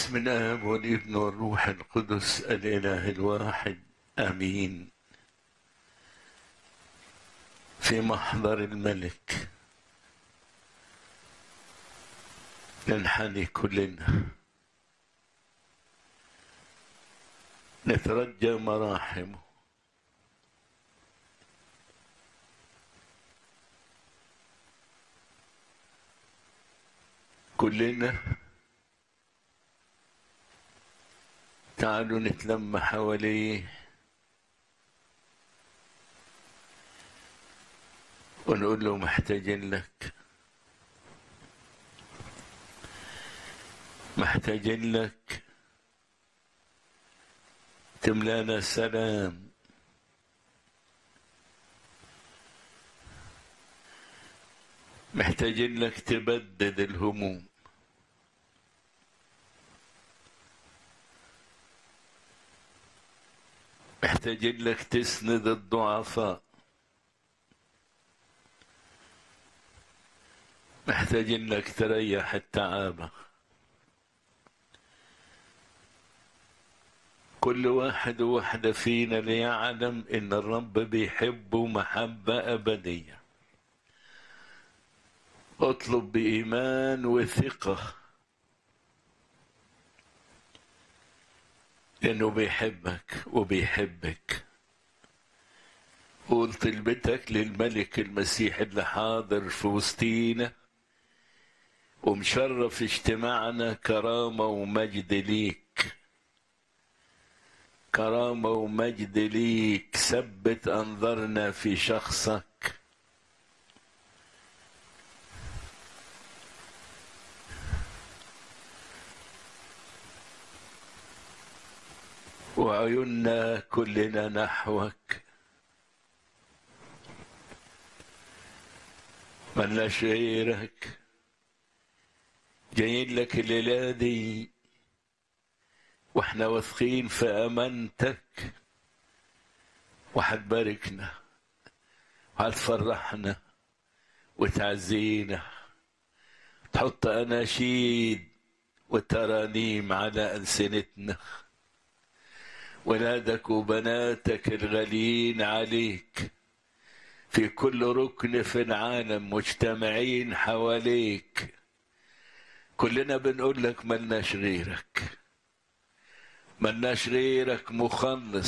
باسم الاب والابن والروح القدس الاله الواحد امين في محضر الملك ننحني كلنا نترجى مراحمه كلنا تعالوا نتلم حواليه ونقول له محتاجين لك محتاجين لك تملانا سلام محتاجين لك تبدد الهموم محتاجين لك تسند الضعفاء محتاجين لك تريح التعابة كل واحد وواحدة فينا ليعلم إن الرب بيحبه محبة أبدية اطلب بإيمان وثقة لأنه بيحبك وبيحبك قول طلبتك للملك المسيح اللي حاضر في وسطينا ومشرف اجتماعنا كرامة ومجد ليك كرامة ومجد ليك ثبت أنظرنا في شخصك وعيوننا كلنا نحوك ملناش غيرك جايين لك الليلة دي واحنا واثقين في امانتك وهتباركنا وهتفرحنا وتعزينا تحط اناشيد وترانيم على السنتنا ولادك وبناتك الغاليين عليك في كل ركن في العالم مجتمعين حواليك كلنا بنقول لك ملناش غيرك ملناش غيرك مخلص